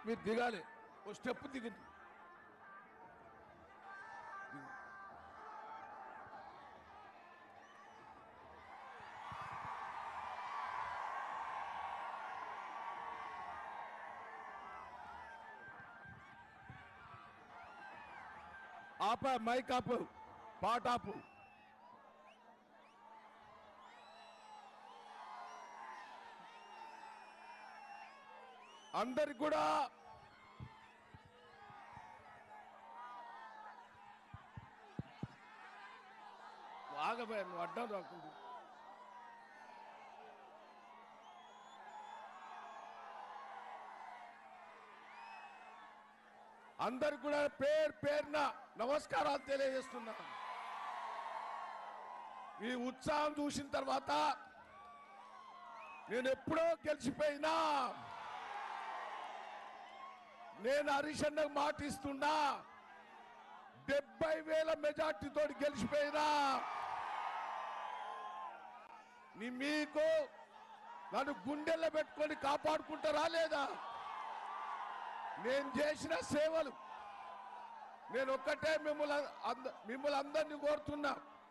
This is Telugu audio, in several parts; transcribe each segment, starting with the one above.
మీరు దిగాలి ఓ స్టెప్ దిగండి ఆప మైక్ ఆపు పాట ఆపు అందరికి కూడా ఆగబోయా నువ్వు అడ్డం రాకుండా అందరికి కూడా పేరు పేరున నమస్కారాలు తెలియజేస్తున్నా మీ ఉత్సాహం చూసిన తర్వాత నేను ఎప్పుడో గెలిచిపోయినా నేను హరీష్ అన్నకు మాట ఇస్తున్నా డెబ్బై వేల మెజార్టీతో గెలిచిపోయినా నీ మీకు నన్ను గుండెల్లో పెట్టుకొని కాపాడుకుంటారా లేదా నేను చేసిన సేవలు నేను ఒక్కటే మిమ్మల్ని అంద మిమ్మల్ని అందరినీ కోరుతున్నా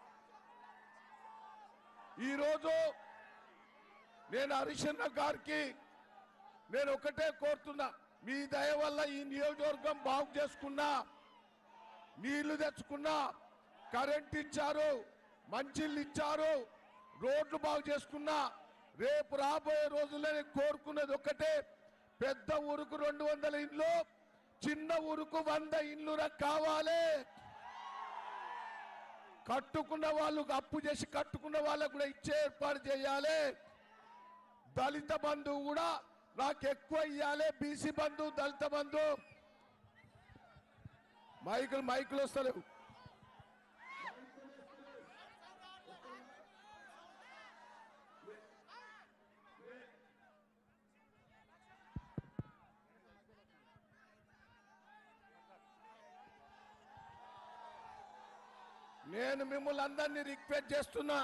ఈరోజు నేను హరిశన్న గారికి నేను ఒకటే కోరుతున్నా మీ దయ వల్ల ఈ నియోజకవర్గం బాగు చేసుకున్నా నీళ్లు తెచ్చుకున్నా కరెంట్ ఇచ్చారు మంచిళ్ళు ఇచ్చారు రోడ్లు బాగు చేసుకున్నా రేపు రాబోయే రోజుల్లో నేను కోరుకున్నది ఒకటే పెద్ద ఊరుకు రెండు వందల ఇండ్లు చిన్న ఊరుకు వంద ఇండ్లు నాకు కావాలి కట్టుకున్న వాళ్ళు అప్పు చేసి కట్టుకున్న వాళ్ళకు కూడా ఇచ్చే ఏర్పాటు చేయాలి దళిత బంధువు కూడా నాకు ఎక్కువ ఇవ్వాలి బీసీ బంధు దళిత బంధు మైకులు మైకులు వస్తలేవు నేను మిమ్మల్ని అందరినీ రిక్వెస్ట్ చేస్తున్నా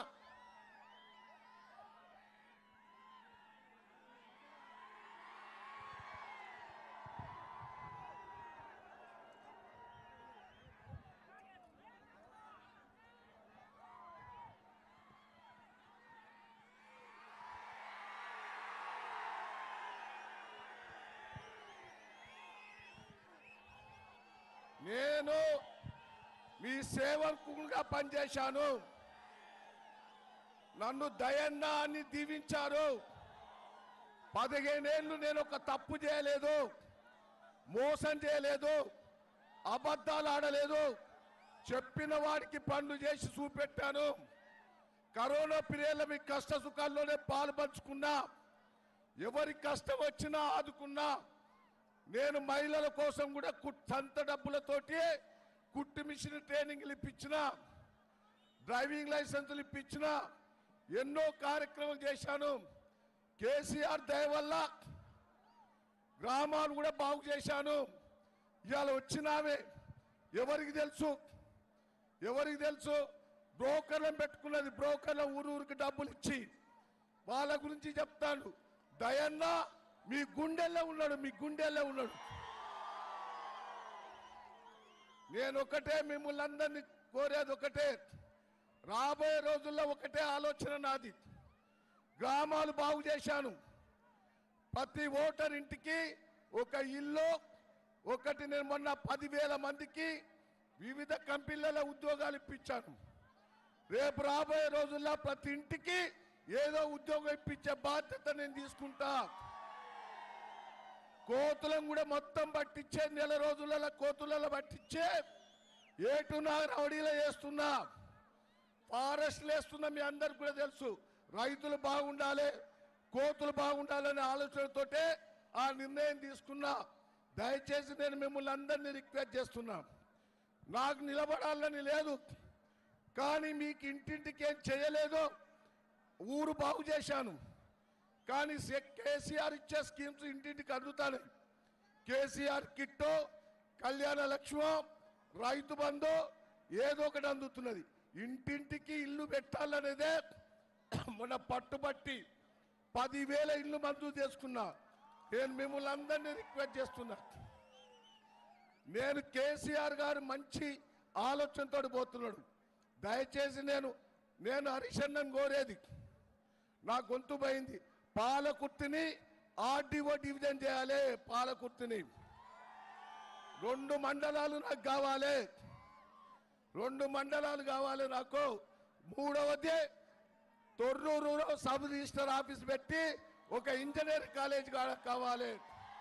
నేను మీ సేవకుగా పనిచేశాను నన్ను దయన్న అని దీవించారు పదిహేనేళ్ళు నేను ఒక తప్పు చేయలేదు మోసం చేయలేదు అబద్ధాలు ఆడలేదు చెప్పిన వాడికి పనులు చేసి చూపెట్టాను కరోనా పీరియడ్లో మీ కష్ట సుఖాల్లోనే పాలు పంచుకున్నా ఎవరి కష్టం వచ్చినా ఆదుకున్నా నేను మహిళల కోసం కూడా కుట్- సొంత డబ్బులతోటి కుట్టు మిషన్ ట్రైనింగ్లు ఇప్పించిన డ్రైవింగ్ లైసెన్సులు ఇప్పించిన ఎన్నో కార్యక్రమాలు చేశాను కేసీఆర్ దయ వల్ల గ్రామాలు కూడా బాగు చేశాను ఇవాళ వచ్చినామే ఎవరికి తెలుసు ఎవరికి తెలుసు బ్రోకర్లను పెట్టుకున్నది బ్రోకర్ల ఊరు ఊరికి డబ్బులు ఇచ్చి వాళ్ళ గురించి చెప్తాను దయన్న మీ గుండెల్లో ఉన్నాడు మీ గుండెల్లో ఉన్నాడు నేను ఒకటే మిమ్మల్ని అందరినీ కోరేది ఒకటే రాబోయే రోజుల్లో ఒకటే ఆలోచన నాది గ్రామాలు బాగు చేశాను ప్రతి ఓటర్ ఇంటికి ఒక ఇల్లు ఒకటి నేను మొన్న పదివేల మందికి వివిధ కంపెనీలలో ఉద్యోగాలు ఇప్పించాను రేపు రాబోయే రోజుల్లో ప్రతి ఇంటికి ఏదో ఉద్యోగం ఇప్పించే బాధ్యత నేను తీసుకుంటా కోతులను కూడా మొత్తం పట్టించే నెల రోజులలో కోతులలో పట్టించే ఏటు రౌడీలో వేస్తున్నా ఫారెస్ట్లు వేస్తున్నా మీ అందరికి కూడా తెలుసు రైతులు బాగుండాలి కోతులు బాగుండాలనే ఆలోచనతోటే ఆ నిర్ణయం తీసుకున్నా దయచేసి నేను మిమ్మల్ని అందరినీ రిక్వెస్ట్ చేస్తున్నా నాకు నిలబడాలని లేదు కానీ మీకు ఇంటింటికి ఏం చేయలేదు ఊరు బాగు చేశాను కానీ సె- కేసీఆర్ ఇచ్చే స్కీమ్స్ ఇంటింటికి అందుతాయి కేసీఆర్ కిట్టో కళ్యాణ లక్ష్మో రైతు బంధు ఏదో ఒకటి అందుతున్నది ఇంటింటికి ఇల్లు పెట్టాలనేదే మన పట్టుబట్టి పదివేల ఇల్లు మంజూరు చేసుకున్నా నేను మిమ్మల్ని అందరినీ రిక్వెస్ట్ చేస్తున్నా నేను కేసీఆర్ గారు మంచి ఆలోచనతో పోతున్నాడు దయచేసి నేను నేను హరిశన్నను కోరేది నా గొంతు పోయింది పాలకుర్తిని ఆర్డీఓ డివిజన్ చేయాలి పాలకుర్తిని రెండు మండలాలు నాకు కావాలి రెండు మండలాలు కావాలి నాకు మూడవది తొర్రూరులో సబ్ రిజిస్టర్ ఆఫీస్ పెట్టి ఒక ఇంజనీర్ కాలేజ్ కా- కావాలి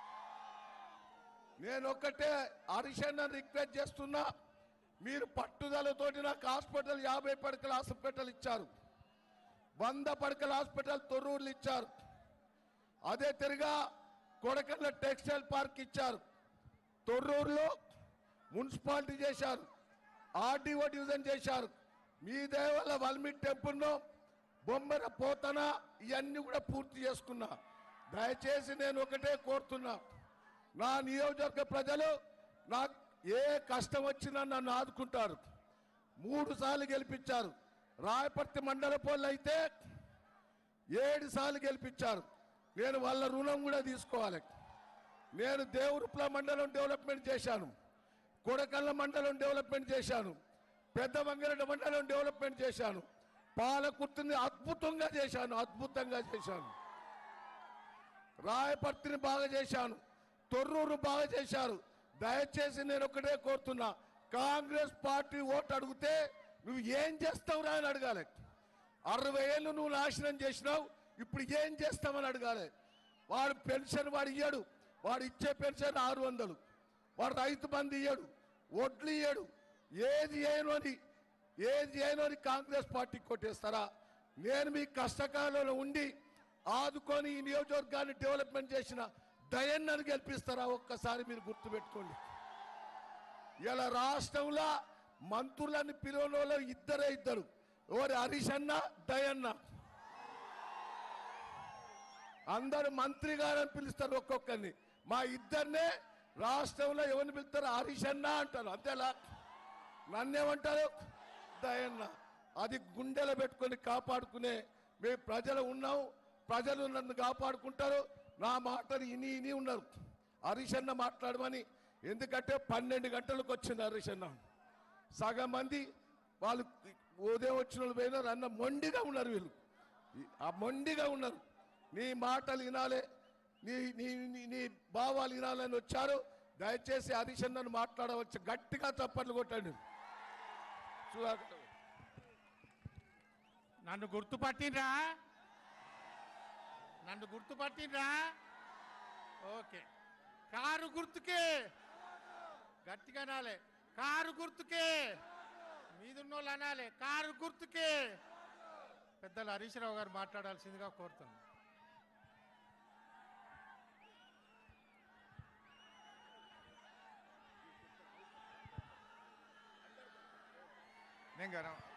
నేను ఒక్కటే హరిశన్న రిక్వెస్ట్ చేస్తున్నా మీరు పట్టుదలతోటి నాకు హాస్పిటల్ యాభై పడకల హాస్పిటల్ ఇచ్చారు వంద పడకల హాస్పిటల్ తొర్రూరులు ఇచ్చారు అదే తిరిగా కొడకల్ల టెక్స్టైల్ పార్క్ ఇచ్చారు తొర్రూరులో మున్సిపాలిటీ చేశారు ఆర్డీఓ డివిజన్ చేశారు మీ దేవల్ల వాల్మీకి టెంపుల్ను బొమ్మర పోతన ఇవన్నీ కూడా పూర్తి చేసుకున్నా దయచేసి నేను ఒకటే కోరుతున్నా నా నియోజకవర్గ ప్రజలు నాకు ఏ కష్టం వచ్చినా నన్ను ఆదుకుంటారు మూడు సార్లు గెలిపించారు రాయపర్తి మండల పోళ్ళు అయితే ఏడు సార్లు గెలిపించారు నేను వాళ్ళ రుణం కూడా తీసుకోవాలి నేను దేవురుప్ల మండలం డెవలప్మెంట్ చేశాను కొడకల్ల మండలం డెవలప్మెంట్ చేశాను పెద్ద మంగళ మండలం డెవలప్మెంట్ చేశాను పాలకుర్తిని అద్భుతంగా చేశాను అద్భుతంగా చేశాను రాయపర్తిని బాగా చేశాను తొర్రూరు బాగా చేశారు దయచేసి నేను ఒకటే కోరుతున్నా కాంగ్రెస్ పార్టీ ఓటు అడిగితే నువ్వు ఏం చేస్తావు అని అడగాలి అరవై ఏళ్ళు నువ్వు నాశనం చేసినావు ఇప్పుడు ఏం చేస్తామని అడగాలి వాడు పెన్షన్ వాడు ఇయ్యడు వాడు ఇచ్చే పెన్షన్ ఆరు వందలు వాడు రైతు బంధు ఇయ్యడు వడ్లు ఇయ్యడు ఏది చేయను అని ఏది చేయను అని కాంగ్రెస్ పార్టీ కొట్టేస్తారా నేను మీ కష్టకాలంలో ఉండి ఆదుకొని ఈ నియోజకవర్గాన్ని డెవలప్మెంట్ చేసిన దయన్నను గెలిపిస్తారా ఒక్కసారి మీరు గుర్తుపెట్టుకోండి ఇలా రాష్ట్రంలో మంత్రులని పిలువలో ఇద్దరే ఇద్దరు ఎవరు హరీష్ అన్న దయన్న అందరు మంత్రి గారు అని పిలుస్తారు ఒక్కొక్కరిని మా ఇద్దరినే రాష్ట్రంలో ఎవరిని పిలుస్తారు హరీష్ అన్న అంటారు అంతేలా నన్నేమంటారు దయన్న అది గుండెలో పెట్టుకొని కాపాడుకునే మేము ప్రజలు ఉన్నాం ప్రజలు నన్ను కాపాడుకుంటారు నా మాటలు ఇని ఇని ఉన్నారు హరీష్ అన్న మాట్లాడమని ఎందుకంటే పన్నెండు గంటలకు వచ్చింది హరీష్ అన్న సగం మంది వాళ్ళు ఉదయం వచ్చిన వాళ్ళు పోయినారు అన్న మొండిగా ఉన్నారు వీళ్ళు ఈ- ఆ మొండిగా ఉన్నారు నీ మాటలు వినాలే నీ నీ నీ- నీ భావాలు వినాలని వచ్చారు దయచేసి హరీష్ అన్నను మాట్లాడవచ్చు గట్టిగా చప్పట్లు కొట్టండి సుధాకర్ నన్ను గుర్తుపట్టినరా నన్ను గుర్తుపట్టినరా ఓకే కారు గుర్తుకే గట్టిగా అనాలి కారు గుర్తుకే మీదున్నోళ్ళు అనాలి కారు గుర్తుకే పెద్దలు హరీష్ రావు గారు మాట్లాడాల్సిందిగా కోరుతున్నాను నేను గరం